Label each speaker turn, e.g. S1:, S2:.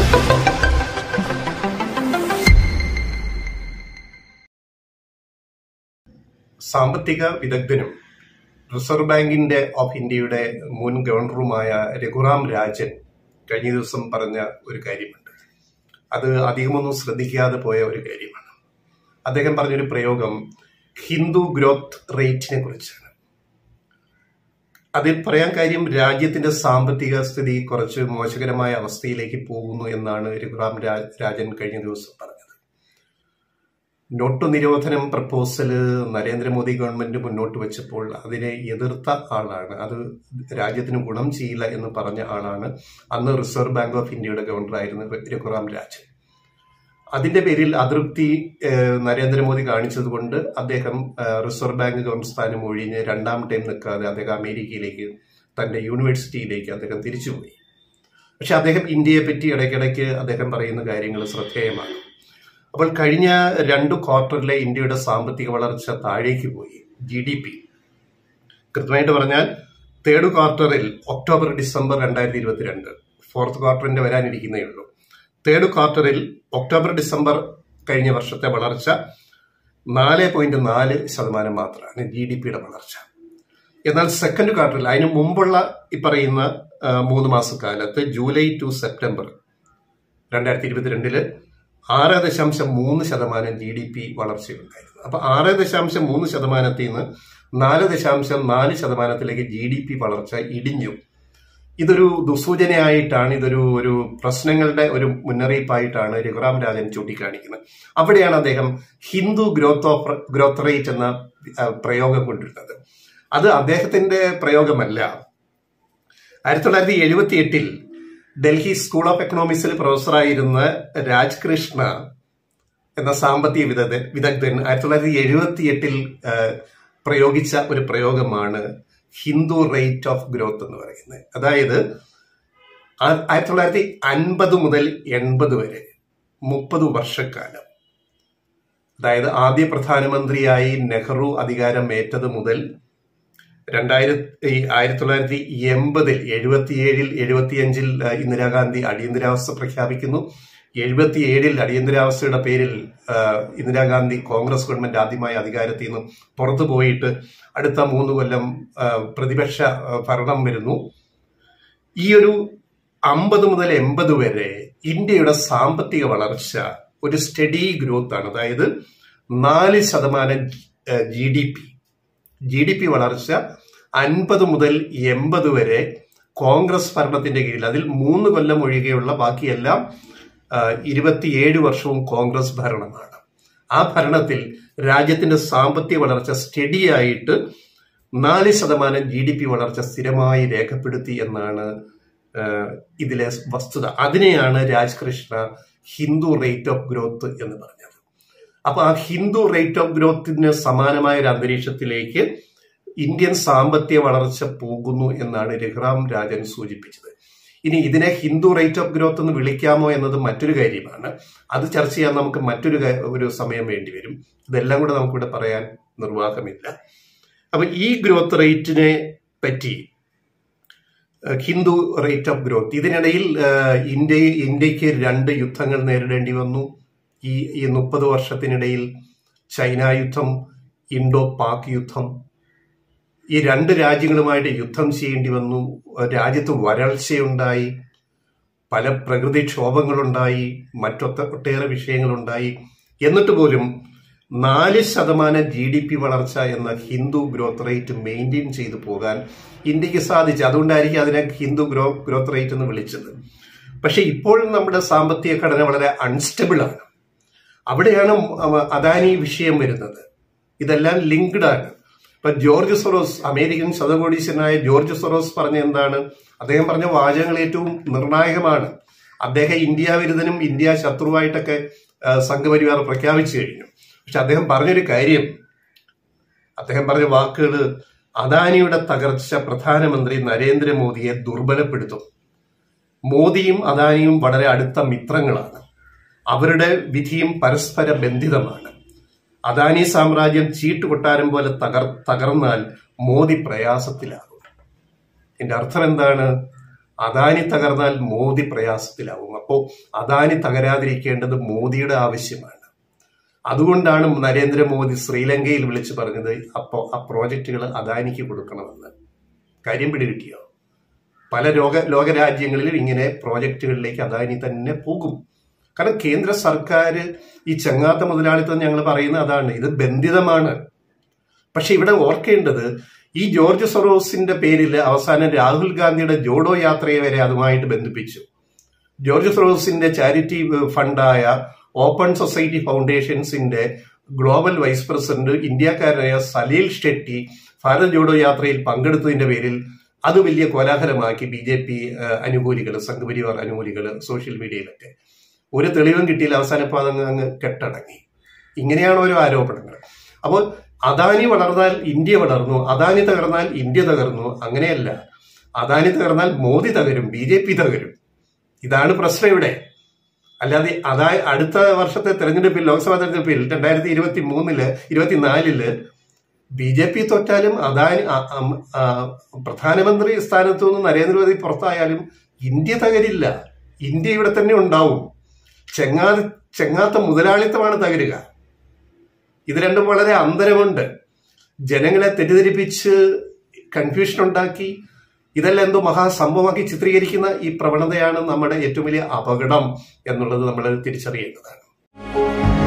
S1: സാമ്പത്തിക വിദഗ്ധനും റിസർവ് ബാങ്കിന്റെ ഓഫ് ഇന്ത്യയുടെ മുൻ ഗവർണറുമായ രഘുറാം രാജൻ കഴിഞ്ഞ ദിവസം പറഞ്ഞ ഒരു കാര്യമുണ്ട് അത് അധികമൊന്നും ശ്രദ്ധിക്കാതെ പോയ ഒരു കാര്യമാണ് അദ്ദേഹം പറഞ്ഞൊരു പ്രയോഗം ഹിന്ദു ഗ്രോത്ത് റേറ്റിനെ കുറിച്ചാണ് അതിൽ പറയാൻ കാര്യം രാജ്യത്തിന്റെ സാമ്പത്തിക സ്ഥിതി കുറച്ച് മോശകരമായ അവസ്ഥയിലേക്ക് പോകുന്നു എന്നാണ് രഘുറാം രാജൻ കഴിഞ്ഞ ദിവസം പറഞ്ഞത് നോട്ട് നിരോധനം പ്രപ്പോസല് നരേന്ദ്രമോദി ഗവൺമെന്റ് മുന്നോട്ട് വെച്ചപ്പോൾ അതിനെ എതിർത്ത ആളാണ് അത് രാജ്യത്തിന് ഗുണം ചെയ്യില്ല എന്ന് പറഞ്ഞ ആളാണ് അന്ന് റിസർവ് ബാങ്ക് ഓഫ് ഇന്ത്യയുടെ ഗവർണറായിരുന്ന രഘുറാം രാജൻ അതിന്റെ പേരിൽ അതൃപ്തി നരേന്ദ്രമോദി കാണിച്ചതുകൊണ്ട് അദ്ദേഹം റിസർവ് ബാങ്ക് ഗവർണർ സ്ഥാനം ഒഴിഞ്ഞ് രണ്ടാം ടൈം നിൽക്കാതെ അദ്ദേഹം അമേരിക്കയിലേക്ക് തന്റെ യൂണിവേഴ്സിറ്റിയിലേക്ക് അദ്ദേഹം തിരിച്ചുപോയി പക്ഷെ അദ്ദേഹം ഇന്ത്യയെ പറ്റി ഇടയ്ക്കിടയ്ക്ക് അദ്ദേഹം പറയുന്ന കാര്യങ്ങൾ ശ്രദ്ധേയമാണ് അപ്പോൾ കഴിഞ്ഞ രണ്ടു ക്വാർട്ടറിലെ ഇന്ത്യയുടെ സാമ്പത്തിക വളർച്ച താഴേക്ക് പോയി ജി ഡി പി കൃത്യമായിട്ട് പറഞ്ഞാൽ തേർഡ് ക്വാർട്ടറിൽ ഒക്ടോബർ ഡിസംബർ രണ്ടായിരത്തി ഇരുപത്തിരണ്ട് ഫോർത്ത് ക്വാർട്ടറിന്റെ വരാനിരിക്കുന്നേ ഉള്ളൂ തേർഡ് ക്വാർട്ടറിൽ ഒക്ടോബർ ഡിസംബർ കഴിഞ്ഞ വർഷത്തെ വളർച്ച നാല് പോയിന്റ് നാല് ശതമാനം മാത്രമാണ് ജി ഡി പിയുടെ വളർച്ച എന്നാൽ സെക്കൻഡ് ക്വാർട്ടറിൽ അതിന് മുമ്പുള്ള ഈ പറയുന്ന മൂന്ന് മാസക്കാലത്ത് ജൂലൈ ടു സെപ്റ്റംബർ രണ്ടായിരത്തി ഇരുപത്തിരണ്ടില് ആറ് ദശാംശം മൂന്ന് ശതമാനം ജി ഡി പി വളർച്ചയുണ്ടായിരുന്നു അപ്പൊ ആറ് ദശാംശം മൂന്ന് ശതമാനത്തിൽ നിന്ന് നാല് ദശാംശം നാല് ശതമാനത്തിലേക്ക് ജി ഡി പി വളർച്ച ഇടിഞ്ഞു ഇതൊരു ദുസൂചനയായിട്ടാണ് ഇതൊരു ഒരു പ്രശ്നങ്ങളുടെ ഒരു മുന്നറിയിപ്പായിട്ടാണ് രഘുറാം രാജൻ ചൂണ്ടിക്കാണിക്കുന്നത് അവിടെയാണ് അദ്ദേഹം Hindu growth of growth rate എന്ന പ്രയോഗം കൊണ്ടിരുന്നത് അത് അദ്ദേഹത്തിന്റെ പ്രയോഗമല്ല ആയിരത്തി തൊള്ളായിരത്തി എഴുപത്തി എട്ടിൽ ഡൽഹി സ്കൂൾ ഓഫ് എക്കണോമിക്സിൽ പ്രൊഫസറായിരുന്ന രാജ് കൃഷ്ണ എന്ന സാമ്പത്തിക വിദഗ്ധ വിദഗ്ധൻ ആയിരത്തി തൊള്ളായിരത്തി എഴുപത്തി എട്ടിൽ പ്രയോഗിച്ച ഒരു പ്രയോഗമാണ് ഹിന്ദു റേറ്റ് ഓഫ് ഗ്രോത്ത് എന്ന് പറയുന്നത് അതായത് ആയിരത്തി തൊള്ളായിരത്തി അൻപത് മുതൽ എൺപത് വരെ മുപ്പത് വർഷക്കാലം അതായത് ആദ്യ പ്രധാനമന്ത്രിയായി നെഹ്റു അധികാരം ഏറ്റത് മുതൽ രണ്ടായിരത്തി ആയിരത്തി തൊള്ളായിരത്തി എൺപതിൽ എഴുപത്തിയേഴിൽ എഴുപത്തിയഞ്ചിൽ ഇന്ദിരാഗാന്ധി അടിയന്തരാവസ്ഥ പ്രഖ്യാപിക്കുന്നു എഴുപത്തിയേഴിൽ അടിയന്തരാവസ്ഥയുടെ പേരിൽ ഇന്ദിരാഗാന്ധി കോൺഗ്രസ് ഗവൺമെന്റ് ആദ്യമായി അധികാരത്തിൽ നിന്ന് പുറത്തു പോയിട്ട് അടുത്ത മൂന്ന് കൊല്ലം പ്രതിപക്ഷ ഭരണം വരുന്നു ഈ ഒരു അമ്പത് മുതൽ എൺപത് വരെ ഇന്ത്യയുടെ സാമ്പത്തിക വളർച്ച ഒരു സ്റ്റഡി ഗ്രോത്ത് ആണ് അതായത് നാല് ശതമാനം G D P G D P വളർച്ച അൻപത് മുതൽ എൺപത് വരെ കോൺഗ്രസ് ഭരണത്തിന്റെ കീഴിൽ അതിൽ മൂന്ന് കൊല്ലം ഒഴികെയുള്ള ബാക്കിയെല്ലാം ഇരുപത്തിയേഴ് വർഷവും കോൺഗ്രസ് ഭരണമാണ് ആ ഭരണത്തിൽ രാജ്യത്തിന്റെ സാമ്പത്തിക വളർച്ച സ്റ്റഡിയായിട്ട് നാല് ശതമാനം ജി ഡി പി വളർച്ച സ്ഥിരമായി രേഖപ്പെടുത്തി എന്നാണ് ഇതിലെ വസ്തുത അതിനെയാണ് Rajkrishna Hindu rate of growth എന്ന് പറഞ്ഞത് അപ്പൊ ആ ഹിന്ദു റേറ്റ് ഓഫ് ഗ്രോത്തിന് സമാനമായ ഒരു അന്തരീക്ഷത്തിലേക്ക് ഇന്ത്യൻ സാമ്പത്തിക വളർച്ച പോകുന്നു എന്നാണ് രഘുറാം രാജൻ സൂചിപ്പിച്ചത് ഇനി ഇതിനെ ഹിന്ദു റേറ്റ് ഓഫ് ഗ്രോത്ത് എന്ന് വിളിക്കാമോ എന്നത് മറ്റൊരു കാര്യമാണ് അത് ചർച്ച ചെയ്യാൻ നമുക്ക് മറ്റൊരു ഒരു സമയം വേണ്ടി വരും ഇതെല്ലാം കൂടെ നമുക്കിവിടെ പറയാൻ നിർവാഹമില്ല അപ്പൊ ഈ ഗ്രോത്ത് റേറ്റിനെ പറ്റി ഹിന്ദു റേറ്റ് ഓഫ് ഗ്രോത്ത് ഇതിനിടയിൽ ഇന്ത്യ ഇന്ത്യക്ക് രണ്ട് യുദ്ധങ്ങൾ നേരിടേണ്ടി വന്നു ഈ ഈ മുപ്പത് വർഷത്തിനിടയിൽ ചൈന യുദ്ധം ഇൻഡോ പാക് യുദ്ധം ഈ രണ്ട് രാജ്യങ്ങളുമായിട്ട് യുദ്ധം ചെയ്യേണ്ടി വന്നു രാജ്യത്ത് വരൾച്ചയുണ്ടായി പല പ്രകൃതിക്ഷോഭങ്ങളുണ്ടായി മറ്റൊത്ത ഒട്ടേറെ വിഷയങ്ങളുണ്ടായി എന്നിട്ട് പോലും നാല് ശതമാനം ജി ഡി പി വളർച്ച എന്ന ഹിന്ദു ഗ്രോത്ത് റേറ്റ് മെയിൻറ്റെയിൻ ചെയ്തു പോകാൻ ഇന്ത്യക്ക് സാധിച്ചു അതുകൊണ്ടായിരിക്കും അതിനെ ഹിന്ദു ഗ്രോ ഗ്രോത്ത് റേറ്റ് എന്ന് വിളിച്ചത് പക്ഷെ ഇപ്പോൾ നമ്മുടെ സാമ്പത്തിക ഘടന വളരെ അൺസ്റ്റബിൾ ആണ് അവിടെയാണ് അദാനി വിഷയം വരുന്നത് ഇതെല്ലാം ലിങ്ക്ഡ് ആണ് ഇപ്പൊ ജോർജ് സൊറോസ് അമേരിക്കൻ ശതകോടീശ്വരനായ ജോർജ് സൊറോസ് പറഞ്ഞ എന്താണ് അദ്ദേഹം പറഞ്ഞ വാചകങ്ങൾ ഏറ്റവും നിർണായകമാണ് അദ്ദേഹം ഇന്ത്യ വിരുദ്ധനും ഇന്ത്യ ശത്രുവായിട്ടൊക്കെ സംഘപരിവാർ പ്രഖ്യാപിച്ചു കഴിഞ്ഞു പക്ഷെ അദ്ദേഹം പറഞ്ഞൊരു കാര്യം അദ്ദേഹം പറഞ്ഞ വാക്കുകൾ അദാനിയുടെ തകർച്ച പ്രധാനമന്ത്രി നരേന്ദ്രമോദിയെ ദുർബലപ്പെടുത്തും മോദിയും അദാനിയും വളരെ അടുത്ത മിത്രങ്ങളാണ് അവരുടെ വിധിയും പരസ്പര ബന്ധിതമാണ് അദാനി സാമ്രാജ്യം ചീട്ടുകൊട്ടാരം പോലെ തകർ തകർന്നാൽ മോദി പ്രയാസത്തിലാകും എന്റെ അർത്ഥം എന്താണ് അദാനി തകർന്നാൽ മോദി പ്രയാസത്തിലാവും അപ്പോൾ അദാനി തകരാതിരിക്കേണ്ടത് മോദിയുടെ ആവശ്യമാണ് അതുകൊണ്ടാണ് നരേന്ദ്രമോദി ശ്രീലങ്കയിൽ വിളിച്ചു പറഞ്ഞത് അപ്പോൾ ആ പ്രോജക്റ്റുകൾ അദാനിക്ക് കൊടുക്കണമെന്ന് കാര്യം പിടികിട്ടിയോ പല ലോക ലോകരാജ്യങ്ങളിൽ ഇങ്ങനെ പ്രോജക്റ്റുകളിലേക്ക് അദാനി തന്നെ പോകും കാരണം കേന്ദ്ര സർക്കാർ ഈ ചങ്ങാത്ത മുതലാളിത്തം ഞങ്ങൾ പറയുന്ന അതാണ് ഇത് ബന്ധിതമാണ് പക്ഷെ ഇവിടെ ഓർക്കേണ്ടത് ഈ ജോർജ് സൊറോസിന്റെ പേരിൽ അവസാനം രാഹുൽ ഗാന്ധിയുടെ ജോഡോ യാത്രയെ വരെ അതുമായിട്ട് ബന്ധിപ്പിച്ചു ജോർജ് സൊറോസിന്റെ ചാരിറ്റി ഫണ്ടായ ഓപ്പൺ സൊസൈറ്റി ഫൗണ്ടേഷൻസിന്റെ ഗ്ലോബൽ വൈസ് പ്രസിഡന്റ് ഇന്ത്യക്കാരനായ സലീൽ ഷെട്ടി ഭാരത് ജോഡോ യാത്രയിൽ പങ്കെടുത്തതിന്റെ പേരിൽ അത് വലിയ കോലാഹലമാക്കി ബി ജെ പി അനുകൂലികൾ സംഘപരിവാർ അനുകൂലികൾ സോഷ്യൽ മീഡിയയിലൊക്കെ ഒരു തെളിവും കിട്ടിയില്ല അവസാനം ഇപ്പോൾ അതങ്ങ് അങ്ങ് കെട്ടടങ്ങി ഇങ്ങനെയാണ് ഓരോ ആരോപണങ്ങൾ അപ്പോൾ അദാനി വളർന്നാൽ ഇന്ത്യ വളർന്നു അദാനി തകർന്നാൽ ഇന്ത്യ തകർന്നു അങ്ങനെയല്ല അദാനി തകർന്നാൽ മോദി തകരും ബി ജെ പി തകരും ഇതാണ് പ്രശ്നം ഇവിടെ അല്ലാതെ അതാ അടുത്ത വർഷത്തെ തെരഞ്ഞെടുപ്പിൽ ലോക്സഭാ തെരഞ്ഞെടുപ്പിൽ രണ്ടായിരത്തി ഇരുപത്തി മൂന്നില് ഇരുപത്തിനാലില് ബി ജെ പി തോറ്റാലും അദാനി ആ, ആ, ആ, പ്രധാനമന്ത്രി സ്ഥാനത്തു നിന്ന് നരേന്ദ്രമോദി പുറത്തായാലും ഇന്ത്യ തകരില്ല ഇന്ത്യ ഇവിടെ തന്നെ ഉണ്ടാവും ചെങ്ങാ ചെങ്ങാത്ത മുതലാളിത്തമാണ് തകരുക ഇത് രണ്ടും വളരെ അന്തരമുണ്ട് ജനങ്ങളെ തെറ്റിദ്ധരിപ്പിച്ച് കൺഫ്യൂഷൻ ഉണ്ടാക്കി ഇതെല്ലാം എന്തോ മഹാസംഭവമാക്കി ചിത്രീകരിക്കുന്ന ഈ പ്രവണതയാണ് നമ്മുടെ ഏറ്റവും വലിയ അപകടം എന്നുള്ളത് നമ്മൾ തിരിച്ചറിയേണ്ടതാണ്